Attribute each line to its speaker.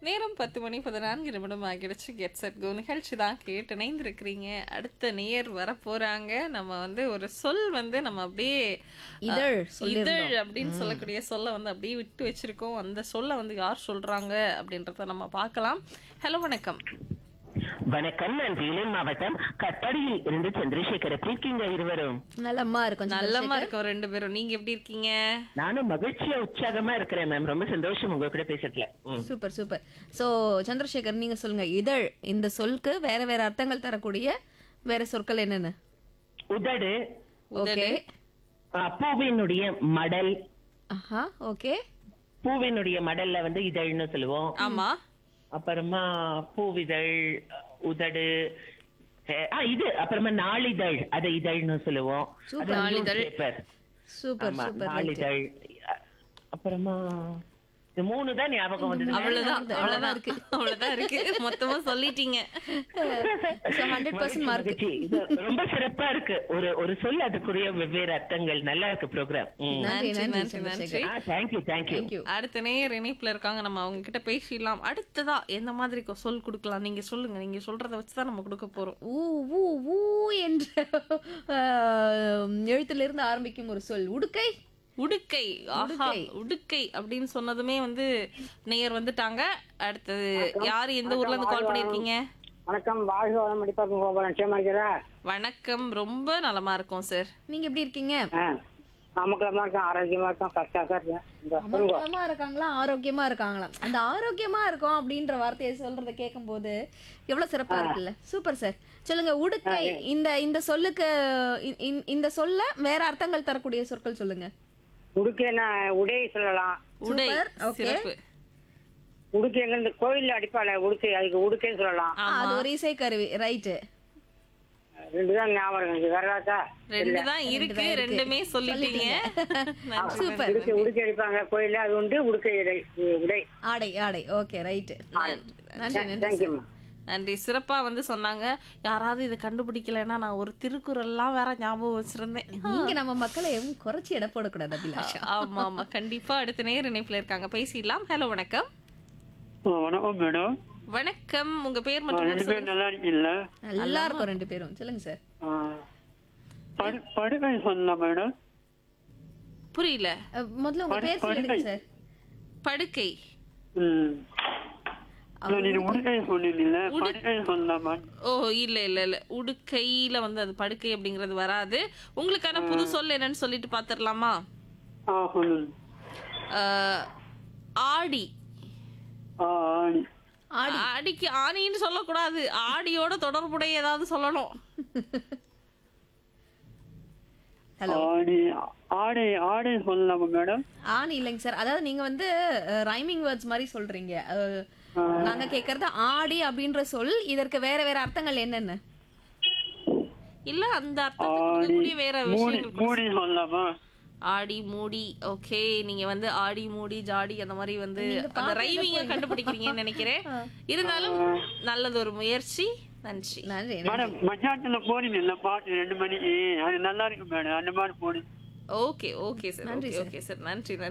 Speaker 1: நேரம் பத்து மணி பதினான்கு நிமிடம் ஆகிடுச்சு கெட் செட் கோ நிகழ்ச்சி தான் கேட்டு இணைந்திருக்கிறீங்க அடுத்த நேர் வர போறாங்க நம்ம வந்து ஒரு சொல் வந்து நம்ம அப்படியே
Speaker 2: இதழ்
Speaker 1: அஹ்,
Speaker 2: சொல்லியிருந்தோம்.
Speaker 1: இதழ் அப்படின்னு சொல்லக்கூடிய சொல்ல வந்து அப்படியே விட்டு வச்சிருக்கோம் அந்த சொல்ல வந்து யார் சொல்றாங்க அப்படின்றத நம்ம பார்க்கலாம் ஹலோ வணக்கம்
Speaker 3: வணக்கம் நான் வேலூர் மாவட்டம் கட்டாடியில் இருந்து சந்திரசேகர் எப்படி இருக்கீங்க இருவரும்
Speaker 2: நல்லம்மா இருக்கும்
Speaker 1: நல்லமா இருக்கோம் ரெண்டு பேரும் நீங்க எப்படி இருக்கீங்க
Speaker 3: நானும் மகிழ்ச்சியா உற்சாகமா இருக்கிறேன் மேம் ரொம்ப சந்தோஷம் உங்க கூட பேசுறதுல ம்.
Speaker 2: சூப்பர் சூப்பர் சோ சந்திரசேகர் நீங்க சொல்லுங்க இதழ் இந்த சொல்லுக்கு வேற வேற அர்த்தங்கள் தரக்கூடிய வேற சொற்கள் என்னென்ன
Speaker 3: உதடு
Speaker 2: ஓகே
Speaker 3: ஆ, பூவினுடைய மடல்
Speaker 2: ஆஹா ஓகே
Speaker 3: பூவினுடைய மடல்ல வந்து இதழ்னு சொல்லுவோம்
Speaker 1: ஆமா
Speaker 3: அப்புறமா பூவிதழ் உதடு அஹ், ஆ, இது அப்புறமா நாளிதழ் அதை இதழ்னு சொல்லுவோம்
Speaker 2: Super.
Speaker 3: அது
Speaker 1: நாளிதழ்.
Speaker 3: newspaper.
Speaker 2: சூப்பர்
Speaker 3: ஆமா,
Speaker 2: சூப்பர்
Speaker 3: நாளிதழ் அ- அப்புறமா இது மூணு தான் ஞாபகம் வந்தது
Speaker 1: அவ்வளவுதான் அவ்வளவுதான்
Speaker 2: இருக்கு.
Speaker 1: அவ்வளவுதான் இருக்கு மொத்தமா சொல்லிட்டீங்க
Speaker 2: ஸோ ஹண்ட்ரட் பர்சன்ட் மார்க்
Speaker 3: மகிழ்ச்சி. இது ரொம்ப சிறப்பா இருக்கு ஒரு ஒரு சொல் அதுக்குரிய வெவ்வேறு அர்த்தங்கள் நல்லா இருக்கு ப்ரோக்ராம்
Speaker 2: நன்றி
Speaker 1: நன்றி,
Speaker 2: நன்றி
Speaker 1: நன்றி,
Speaker 2: சந்திரசேகர்
Speaker 1: நன்றி.
Speaker 3: தேங்க்யூ தேங்க்யூ
Speaker 2: தேங்க்யூ
Speaker 1: அடுத்த நேர் இணைப்புல இருக்காங்க நம்ம அவங்க கிட்ட பேசிடலாம் அடுத்ததா எந்த மாதிரி கொ- சொல் கொடுக்கலாம் நீங்க சொல்லுங்க நீங்க சொல்றத வச்சுதான் நம்ம கொடுக்க போறோம்
Speaker 2: ஊ ஊ ஊ என்ற ஆஹ், எழுத்திலிருந்து ஆரம்பிக்கும் ஒரு சொல் உடுக்கை
Speaker 1: உடுக்கை ஆஹா
Speaker 2: உடுக்கை.
Speaker 1: உடுக்கை அப்படின்னு சொன்னதுமே வந்து நேயர் வந்துட்டாங்க அடுத்தது யாரு எந்த ஊர்ல இருந்து கால் பண்ணிருக்கீங்க
Speaker 4: வணக்கம் வாழ்க வளம் மடிப்பாக்கம் கோபாலன் நிச்சயமா இருக்கிறா
Speaker 1: வணக்கம் ரொம்ப நலமா இருக்கும் சார்
Speaker 2: நீங்க எப்படி இருக்கீங்க
Speaker 4: நாமக்கலமா இருக்கேன் ஆரோக்கியமா இருக்கேன் கஷ்டமா இருக்கேன் இந்த சொல்லுங்க
Speaker 2: அமர்க்கலமா இருக்காங்களா ஆரோக்கியமா இருக்காங்களா அந்த ஆரோக்கியமா இருக்கும் அப்படின்ற வார்த்தையை சொல்றத கேட்கும்போது எவ்வளவு சிறப்பா இருக்குல்ல சூப்பர் சார் சொல்லுங்க உடுக்கை இந்த இந்த சொல்லுக்கு இ- இ- இந்த சொல்ல வேற அர்த்தங்கள் தரக்கூடிய சொற்கள் சொல்லுங்க
Speaker 4: உடுக்கைன்னா உடை சொல்லலாம்
Speaker 1: உடை
Speaker 2: Super, okay.
Speaker 1: சிறப்பு
Speaker 4: உடுக்கை எங்க இந்த கோயில்ல அடிப்பாள உடுக்கை அதுக்கு உடுக்கைன்னு சொல்லலாம்
Speaker 2: ஆ, அது ஒரு இசை கருவி ரைட்டு
Speaker 4: ரெண்டு தான் ஞாபகம் இருக்கு எனக்கு வேற ஏதாச்சா?
Speaker 1: ரெண்டு தான் இருக்கு ரெண்டுமே சொல்லிட்டீங்க நன்றி.
Speaker 2: சூப்பர்
Speaker 4: உடுக்கை உடுக்கை அடிப்பாங்க கோயில்ல அது உண்டு உடுக்கை உடை உடை
Speaker 2: ஆடை ஆடை ஓகே ரைட்டு நன்றி நன்றி
Speaker 4: தேங்க்யூம்மா
Speaker 1: நன்றி சிறப்பா வந்து சொன்னாங்க யாராவது இதை கண்டுபிடிக்கலைன்னா நான் ஒரு திருக்குறள்லாம் வேற ஞாபகம் வச்சிருந்தேன்
Speaker 2: நீங்க நம்ம மக்களை எதுவும் குறைச்சி எடை போடக்கூடாது அபிலாஷா
Speaker 1: ஆமா ஆமா கண்டிப்பா அடுத்த நேர் இணைப்புல இருக்காங்க பேசிடலாம் ஹலோ வணக்கம்
Speaker 5: வணக்கம் மேடம்
Speaker 1: வணக்கம் உங்க பேர் மற்றும் ஊர்
Speaker 5: ரெண்டு பேரும் நல்லா இருக்கீங்களா
Speaker 2: நல்லா இருக்கும் ரெண்டு பேரும் சொல்லுங்க சார்
Speaker 5: படு படுகை சொல்லலாம் மேடம்
Speaker 1: புரியல
Speaker 2: அஹ், முதல்ல உங்க
Speaker 5: படு-
Speaker 2: பேர் சொல்லுங்க
Speaker 5: படுக்கை.
Speaker 2: சார்
Speaker 1: படுக்கை
Speaker 5: ம் நீங்க உடுக்கை சொன்னீங்கல்ல படுகை சொல்லலாமா
Speaker 1: ஓ இல்ல இல்ல இல்ல உடுக்கையில வந்து அது படுக்கை அப்படிங்கிறது வராது உங்களுக்கான புது சொல் என்னன்னு சொல்லிட்டு பாத்துடலாமா
Speaker 5: ஆ சொல்லுங்க
Speaker 1: ஆஹ், ஆடி
Speaker 5: ஆ ஆணி
Speaker 1: ஆடிக்கு ஆணின்னு சொல்லக்கூடாது ஆடியோட தொடர்புடைய ஏதாவது சொல்லணும்
Speaker 2: ஹலோ
Speaker 5: ஆணி ஆடை ஆடை சொல்லலாமா மேடம்
Speaker 2: ஆணி இல்லைங்க சார் அதாவது நீங்க வந்து ரைமிங் வேர்ட்ஸ் மாதிரி சொல்றீங்க அஹ், நாங்க கேக்குறது ஆடி அப்படின்ற சொல் இதற்கு வேற வேற அர்த்தங்கள் என்னென்ன
Speaker 1: இல்ல அந்த அர்த்தத்தை
Speaker 5: ஆடி
Speaker 1: கொடுக்கக்கூடிய வேற
Speaker 5: மூடி
Speaker 1: விஷயங்கள்
Speaker 5: மூடி சொல்லலாமா
Speaker 1: ஆடி மூடி ஓகே நீங்க வந்து ஆடி மூடி ஜாடி அந்த மாதிரி வந்து
Speaker 2: நீங்க
Speaker 1: அந்த
Speaker 2: பாட்டு
Speaker 1: ரைமிங்க கண்டுபிடிக்கிறீங்கன்னு நினைக்கிறேன் இருந்தாலும் நல்லது ஒரு முயற்சி நன்றி
Speaker 2: நன்றி
Speaker 5: மேடம் மத்தியானத்துல போனீங்கல்ல பாட்டு ரெண்டு மணிக்கு அது நல்லா இருக்கு மேடம் அந்த மாதிரி போடுங்க
Speaker 1: okay okay sir okay okay sir நன்றி நன்றி